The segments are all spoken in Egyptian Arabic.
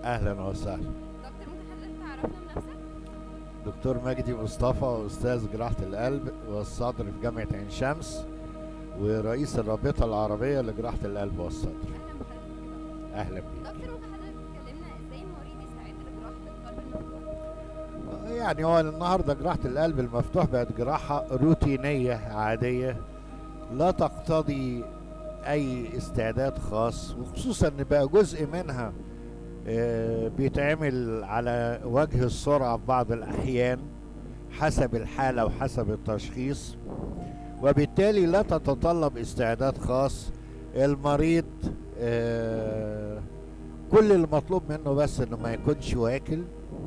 اهلا وسهلا دكتور ممكن حضرتك تعرفنا بنفسك؟ دكتور مجدي مصطفى استاذ جراحه القلب والصدر في جامعه عين شمس ورئيس الرابطه العربيه لجراحه القلب والصدر اهلا بحضرتك يا اهلا بيك دكتور ممكن حضرتك تكلمنا ازاي المريض يستعد لجراحه القلب المفتوح؟ يعني هو النهارده جراحه القلب المفتوح بقت جراحه روتينيه عاديه لا تقتضي اي استعداد خاص وخصوصا ان بقى جزء منها آه، بيتعمل على وجه السرعه في بعض الاحيان حسب الحاله وحسب التشخيص وبالتالي لا تتطلب استعداد خاص المريض آه، كل المطلوب منه بس انه ما يكونش واكل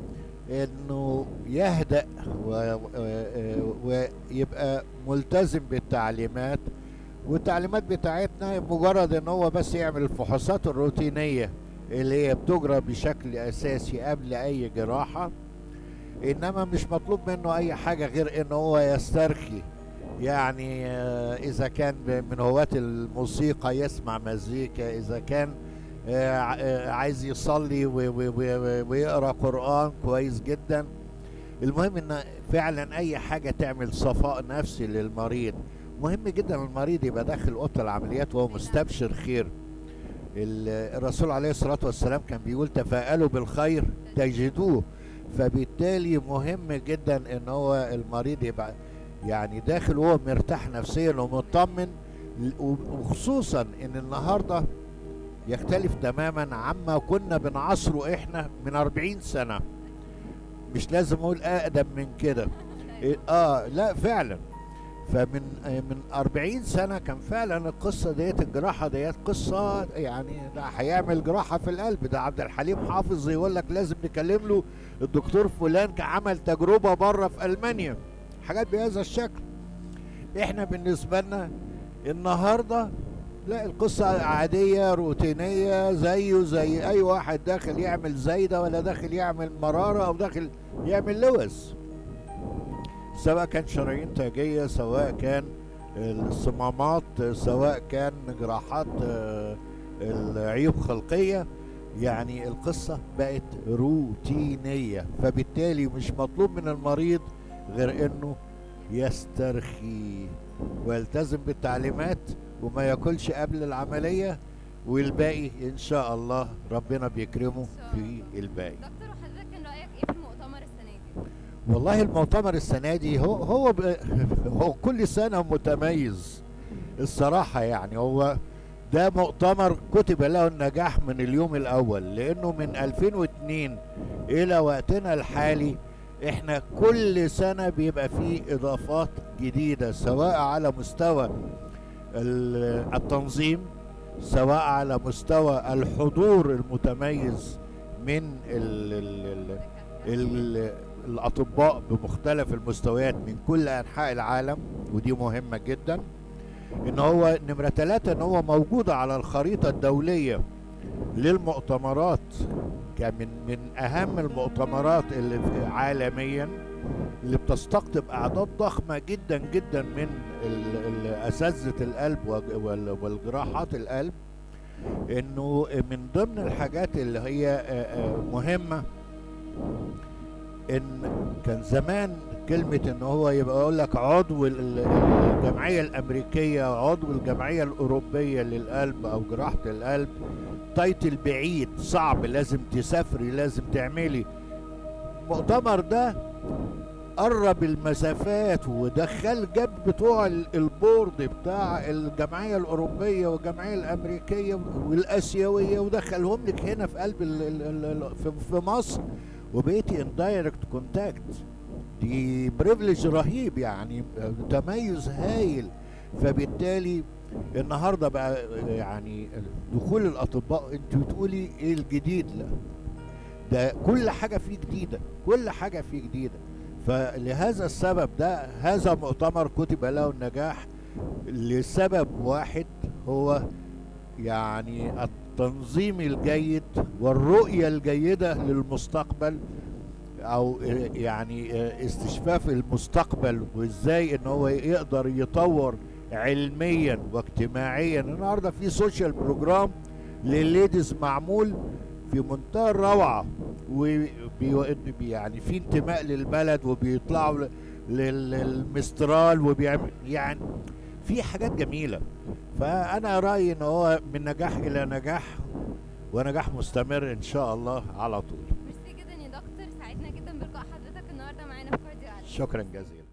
انه يهدأ و- و- ويبقى ملتزم بالتعليمات والتعليمات بتاعتنا مجرد ان هو بس يعمل الفحوصات الروتينية اللي هي بتجرى بشكل اساسي قبل اي جراحة انما مش مطلوب منه اي حاجة غير ان هو يسترخي يعني آه، اذا كان ب- من هواة الموسيقى يسمع مزيكا اذا كان آه، ع- آه، عايز يصلي و- و- و- ويقرا قران كويس جدا المهم ان فعلا اي حاجه تعمل صفاء نفسي للمريض مهم جدا المريض يبقى داخل اوضه العمليات وهو مستبشر خير ال- الرسول عليه الصلاه والسلام كان بيقول تفاءلوا بالخير تجدوه فبالتالي مهم جدا ان هو المريض يبقى يعني داخل وهو مرتاح نفسيا ومطمن وخصوصا ان النهارده يختلف تماما عما كنا بنعصره احنا من 40 سنة مش لازم اقول اقدم من كده إيه، اه لا فعلا فمن آه، من 40 سنة كان فعلا القصة ديت الجراحة ديت قصة يعني ده هيعمل جراحة في القلب ده عبد الحليم حافظ يقول لك لازم نكلم له الدكتور فلان كان عمل تجربة بره في ألمانيا حاجات بهذا الشكل احنا بالنسبة لنا النهارده لا القصة عادية روتينية زيه زي أي واحد داخل يعمل زايدة ولا داخل يعمل مرارة أو داخل يعمل لوز سواء كان شرايين تاجية سواء كان الصمامات سواء كان جراحات آه، العيوب خلقية يعني القصة بقت روتينية فبالتالي مش مطلوب من المريض غير انه يسترخي ويلتزم بالتعليمات وما ياكلش قبل العملية والباقي ان شاء الله ربنا بيكرمه في الباقي دكتور وحضرتك كان رايك ايه في المؤتمر السنه دي؟ والله المؤتمر السنة دي هو هو ب- هو كل سنة متميز الصراحة يعني هو ده مؤتمر كتب له النجاح من اليوم الأول لأنه من 2002 إلى وقتنا الحالي إحنا كل سنة بيبقى فيه إضافات جديدة سواء على مستوى ال- التنظيم سواء على مستوى الحضور المتميز من ال ال ال ال الأطباء بمختلف المستويات من كل أنحاء العالم ودي مهمة جدا إن هو نمرة ثلاثة إن هو موجودة على الخريطة الدولية للمؤتمرات كمن من أهم المؤتمرات اللي في- عالميا اللي بتستقطب أعداد ضخمة جدا جدا من ال- ال- أساتذة القلب وج- وال- والجراحات القلب إنه من ضمن الحاجات اللي هي آه، آه، مهمة ان كان زمان كلمة ان هو يبقى يقول لك عضو ال- ال- الجمعية الامريكية عضو الجمعية الاوروبية للقلب او جراحة القلب تايتل بعيد صعب لازم تسافري لازم تعملي المؤتمر ده قرب المسافات ودخل جاب بتوع ال- البورد بتاع الجمعية الأوروبية والجمعية الأمريكية والآسيوية ودخلهم لك هنا في قلب ال ال ال ال في, في مصر وبقيتي ان دايركت كونتاكت دي بريفليج رهيب يعني تميز هايل فبالتالي النهارده بقى يعني دخول الاطباء انت بتقولي ايه الجديد لا ده كل حاجه فيه جديده كل حاجه فيه جديده فلهذا السبب ده هذا مؤتمر كتب له النجاح لسبب واحد هو يعني التنظيم الجيد والرؤية الجيدة للمستقبل أو يعني استشفاف المستقبل وإزاي إن هو يقدر يطور علميا واجتماعيا النهارده في سوشيال بروجرام للليديز معمول في منتهى الروعه وبي يعني في انتماء للبلد وبيطلعوا ل- لل- للمسترال وبيعمل يعني في حاجات جميله فانا رايي ان هو من نجاح الى نجاح ونجاح مستمر ان شاء الله على طول ميرسي جدا يا دكتور سعدنا جدا بلقاء حضرتك النهارده معانا في كارديو شكرا جزيلا